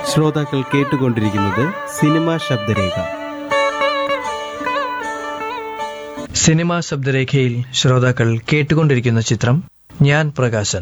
ശ്രോതാക്കൾ കേട്ടുകൊണ്ടിരിക്കുന്നത് cinema ശബ്ദരേഖ cinema ശബ്ദരേഖയിൽ ശ്രോതാക്കൾ കേട്ടുകൊണ്ടിരിക്കുന്ന ചിത്രം ഞാൻ പ്രകാശൻ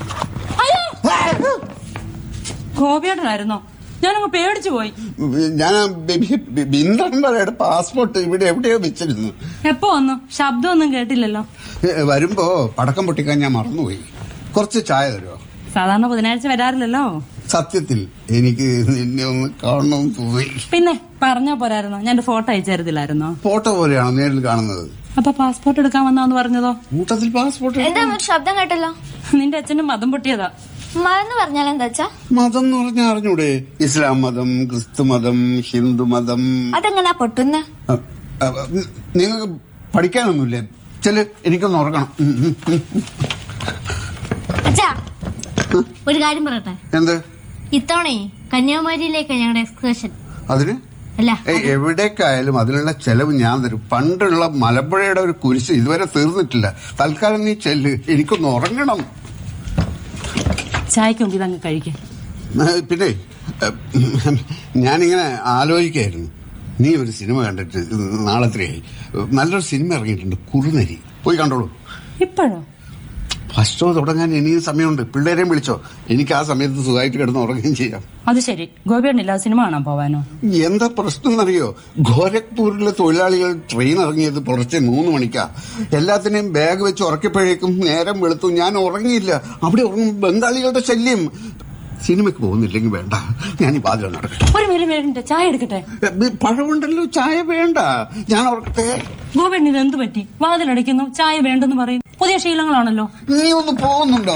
ഗോപിയേട്ടനായിരുന്നോ ഞാനങ്ങ് പേടിച്ചു പോയി ഞാൻ ബിന്ദമ്പരയുടെ പാസ്പോർട്ട് ഇവിടെ എവിടെയോ വെച്ചിരുന്നു എപ്പോ വന്നു ശബ്ദമൊന്നും കേട്ടില്ലല്ലോ ഏ, വരുമ്പോ പടക്കം പൊട്ടിക്കാൻ ഞാൻ മറന്നുപോയി കുറച്ച് ചായ തരുമോ സാധാരണ ബുധനാഴ്ച വരാറില്ലല്ലോ സത്യത്തിൽ എനിക്ക് നിന്നെ ഒന്ന് കാണണമെന്ന് തോന്നി പിന്നെ പറഞ്ഞാ പോരായിരുന്നോ ഞാൻ എന്റെ ഫോട്ടോ അയച്ചു തരത്തില്ലായിരുന്നോ ഫോട്ടോ പോലെയാണോ നേരിൽ കാണുന്നത് അപ്പൊ പാസ്പോർട്ട് എടുക്കാൻ വന്നാന്ന് പറഞ്ഞതോ കൂട്ടത്തിൽ പാസ്പോർട്ട് എന്താ ഒരു ശബ്ദം കേട്ടല്ലോ നിന്റെ അച്ഛനും മതം പൊട്ടിയതാ മറന്നു പറഞ്ഞാൽ എന്താ വെച്ചാ മതം എന്ന് പറഞ്ഞാൽ അറിഞ്ഞൂടെ ഇസ്ലാം മതം ക്രിസ്തു മതം ഹിന്ദു മതം അതെങ്ങനാ പൊട്ടുന്ന അ, അ, നിങ്ങൾക്ക് പഠിക്കാനൊന്നുമില്ലേ ചെല് എനിക്കൊന്ന് ഉറങ്ങണം ഉം, ഉം, ഉം. അച്ഛാ ഒരു കാര്യം പറയട്ടെ എന്ത് ഇത്തവണ കന്യാകുമാരിയിലേക്ക് ഞങ്ങളുടെ എക്സ്കർഷൻ അതിന് അല്ല ഏയ് എവിടേക്കായാലും അതിനുള്ള ചെലവ് ഞാൻ തരും പണ്ടുള്ള മലമ്പുഴയുടെ ഒരു കുരിശ് ഇതുവരെ തീർന്നിട്ടില്ല തൽക്കാലം നീ ചെല്ല് എനിക്കൊന്ന് ഉറങ്ങണം ചായക്ക് മുമ്പ് ഇതങ്ങ് കഴിക്കും ഏ, പിന്നെ ഏ, ഞാനിങ്ങനെ ആലോചിക്കായിരുന്നു നീ ഒരു സിനിമ കണ്ടിട്ട് നാളെ എത്രയായി നല്ലൊരു സിനിമ ഇറങ്ങിയിട്ടുണ്ട് കുറുനരി പോയി കണ്ടോളൂ ഇപ്പോഴോ ഫസ്റ്റ് ഷോ തുടങ്ങാൻ ഇനിയും സമയമുണ്ട് പിള്ളേരെയും വിളിച്ചോ എനിക്ക് ആ സമയത്ത് സുഖമായിട്ട് കിടന്ന് ഉറങ്ങുകയും ചെയ്യാം അത് ശരി ഗോപിയേട്ടനില്ല സിനിമ കാണാൻ പോവാനോ എന്താ പ്രശ്നം എന്നറിയോ ഗോരഖ്പൂരിലെ തൊഴിലാളികൾ ട്രെയിൻ ഇറങ്ങിയത് പുലർച്ചെ മൂന്ന് മണിക്കാ എല്ലാത്തിനെയും ബാഗ് വെച്ച് ഉറക്കിയപ്പോഴേക്കും നേരം വെളുത്തു ഞാൻ ഉറങ്ങിയില്ല അവിടെ ഉറങ്ങും ബംഗാളികളുടെ ശല്യം സിനിമയ്ക്ക് പോകുന്നില്ലെങ്കിൽ വേണ്ട ഞാൻ ഈ വാതിൽ നടക്കട്ടെ ഒരു മിനിറ്റ് മിനിറ്റ് ചായ എടുക്കട്ടെ ഏ, പഴമുണ്ടല്ലോ ചായ വേണ്ട ഞാൻ ഉറക്കട്ടെ ഗോപിയേട്ടൻ ഇത് എന്ത് പറ്റി വാതിലടിക്കുന്നു ചായ വേണ്ടെന്ന് പറയും പുതിയ ശീലങ്ങളാണല്ലോ നീ ഒന്ന് പോകുന്നുണ്ടോ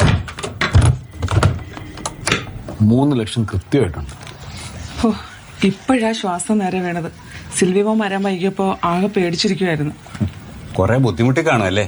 മൂന്ന് ലക്ഷം കൃത്യമായിട്ടുണ്ട് ഹോ, ഇപ്പോഴാ ശ്വാസം നേരെ വീണത് സിൽവിമോ വരാൻ വൈകിയപ്പോ ആകെ പേടിച്ചിരിക്കുമായിരുന്നു കുറെ ബുദ്ധിമുട്ടി കാണുമല്ലേ